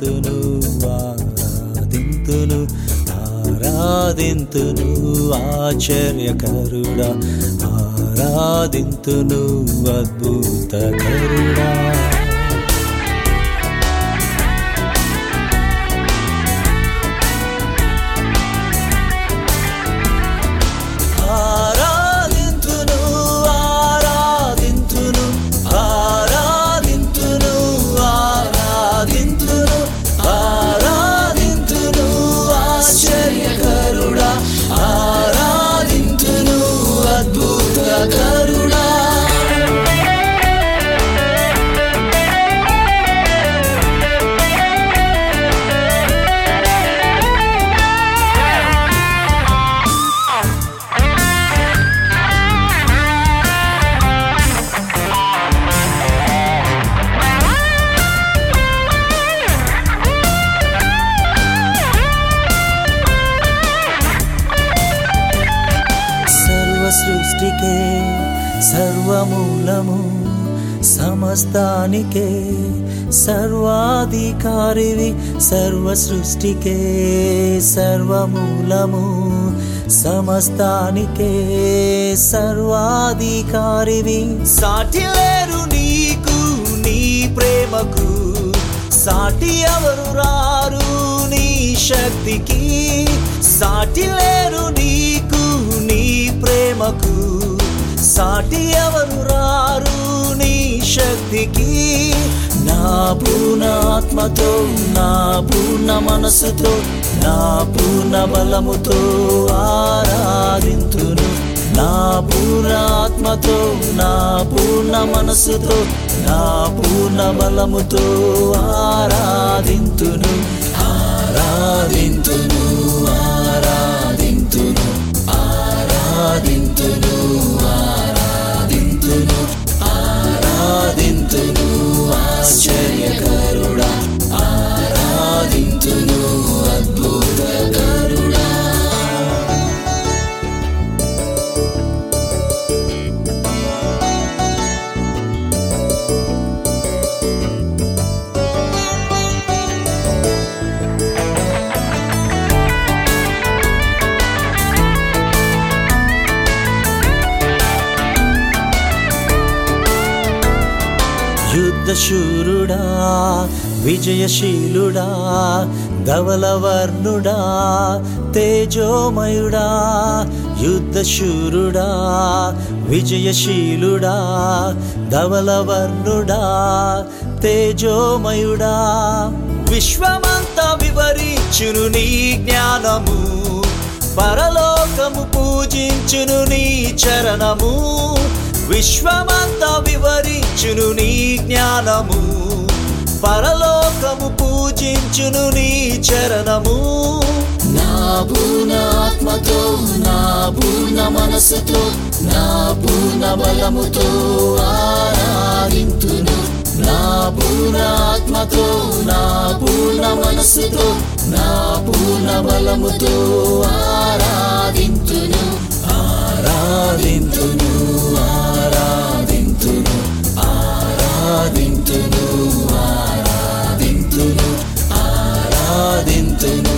ఆరాధింతును ఆరాధింతును ఆరాధింతును ఆశ్చర్యకరుడా ఆరాధింతును అద్భుతకరుడా ఆరాధింతును ఆరాధింతును ఆరాధింతును ఆరాధింతును ఆరాధింతును ఆశ్చర్యకరుడా ఆరాధింతును అద్భుతకరుడా సర్వ సృష్టికే సర్వమూలము సమస్తానికే సర్వాధికారివి సర్వ సృష్టికే సర్వమూలము సమస్తానికే సర్వాధికారివి సాటి లేరు నీకు నీ ప్రేమకు సాటి ఎవరు రారు నీ శక్తికి సాటి లేరు నీకు నీ ప్రేమకు సాటి ఎవరు రారు నీ శక్తికి నా పూర్ణ ఆత్మతో నా పూర్ణ మనసుతో నా పూర్ణ బలముతో ఆరాధింతును నా పూర్ణ ఆత్మతో నా పూర్ణ మనసుతో నా పూర్ణ బలముతో ఆరాధింతును ఆరాధింతును ఆరాధింతును ఆరాధింతును ఆరాధింతును ఆరాధింతును ఆశ్చర్యకరుడా ఆరాధింతును అద్భుతకరుడా యుద్ధశూరుడా విజయశీలుడా ధవలవర్ణుడా తేజోమయుడా యుద్ధశూరుడా విజయశీలుడా ధవలవర్ణుడా తేజోమయుడా విశ్వమంతా వివరించును నీ జ్ఞానము పరలోకము పూజించును నీ చరణము విశ్వమంతా వివరించును నీ జ్ఞానము పరలోకము పూజించును నీ చరణము నా పూర్ణ ఆత్మతో నా పూర్ణ మనసుతో నా పూర్ణ బలముతో ఆరాధింతును నా పూర్ణ ఆత్మతో నా పూర్ణ మనసుతో నా పూర్ణ బలముతో ఆరాధింతును ఆరాధింతును ఆరాధింతును ఆరాధింతును ఆరాధింతును ఆరాధింతును